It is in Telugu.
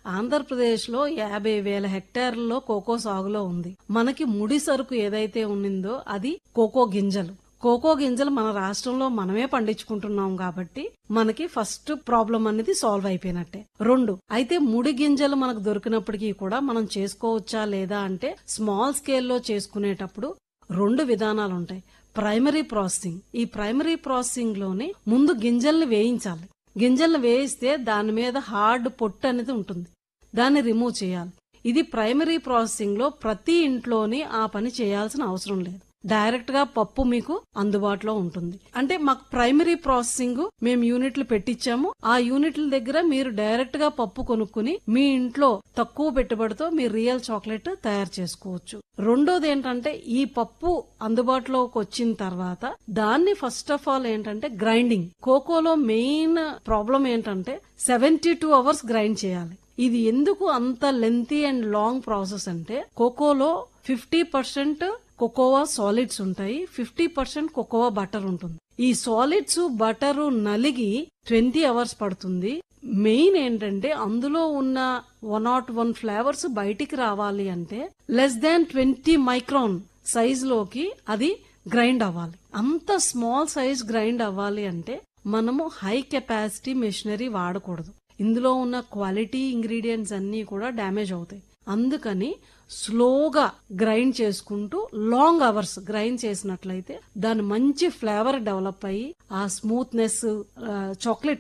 ఆంధ్రప్రదేశ్ లో యాభై వేల హెక్టార్లలో కోకో సాగులో ఉంది మనకి ముడి సరుకు ఏదైతే ఉన్నిందో అది కోకో గింజలు కోకో గింజలు మన రాష్ట్రంలో మనమే పండించుకుంటున్నాం కాబట్టి మనకి ఫస్ట్ ప్రాబ్లం అనేది సాల్వ్ అయిపోయినట్టే రెండు అయితే ముడి గింజలు మనకు దొరికినప్పటికీ కూడా మనం చేసుకోవచ్చా లేదా అంటే స్మాల్ స్కేల్లో చేసుకునేటప్పుడు రెండు విధానాలు ఉంటాయి ప్రైమరీ ప్రాసెసింగ్ ఈ ప్రైమరీ ప్రాసెసింగ్ లోనే ముందు గింజల్ని వేయించాలి గింజల్ని వేయిస్తే దాని మీద హార్డ్ పొట్టు అనేది ఉంటుంది దాన్ని రిమూవ్ చేయాలి ఇది ప్రైమరీ ప్రాసెసింగ్ లో ప్రతి ఇంట్లోని ఆ పని చేయాల్సిన అవసరం లేదు డైరెక్ట్ గా పప్పు మీకు అందుబాటులో ఉంటుంది అంటే మాకు ప్రైమరీ ప్రాసెసింగ్ మేము యూనిట్లు పెట్టించాము ఆ యూనిట్ల దగ్గర మీరు డైరెక్ట్ గా పప్పు కొనుక్కుని మీ ఇంట్లో తక్కువ పెట్టుబడితో మీరు రియల్ చాక్లెట్ తయారు చేసుకోవచ్చు రెండోది ఏంటంటే ఈ పప్పు అందుబాటులోకి వచ్చిన తర్వాత దాన్ని ఫస్ట్ ఆఫ్ ఆల్ ఏంటంటే గ్రైండింగ్ కోకోలో మెయిన్ ప్రాబ్లం ఏంటంటే సెవెంటీ టూ అవర్స్ గ్రైండ్ చేయాలి ఇది ఎందుకు అంత లెంతీ అండ్ లాంగ్ ప్రాసెస్ అంటే కోకోలో ఫిఫ్టీ పర్సెంట్ కోకోవా సాలిడ్స్ ఉంటాయి ఫిఫ్టీ పర్సెంట్ కోకోవా బటర్ ఉంటుంది ఈ సాలిడ్స్ బటర్ నలిగి ట్వంటీ అవర్స్ పడుతుంది మెయిన్ ఏంటంటే అందులో ఉన్న వన్ నాట్ వన్ ఫ్లేవర్స్ బయటికి రావాలి అంటే less than twenty micron size లోకి అది గ్రైండ్ అవ్వాలి అంత స్మాల్ సైజ్ గ్రైండ్ అవ్వాలి అంటే మనము హై కెపాసిటీ మెషినరీ వాడకూడదు ఇందులో ఉన్న క్వాలిటీ ఇంగ్రీడియంట్స్ అన్నీ కూడా డ్యామేజ్ అవుతాయి అందుకని స్లోగా గ్రైండ్ చేసుకుంటూ లాంగ్ అవర్స్ గ్రైండ్ చేసినట్లయితే దాని మంచి ఫ్లేవర్ డెవలప్ అయ్యి ఆ స్మూత్నెస్ చాక్లెట్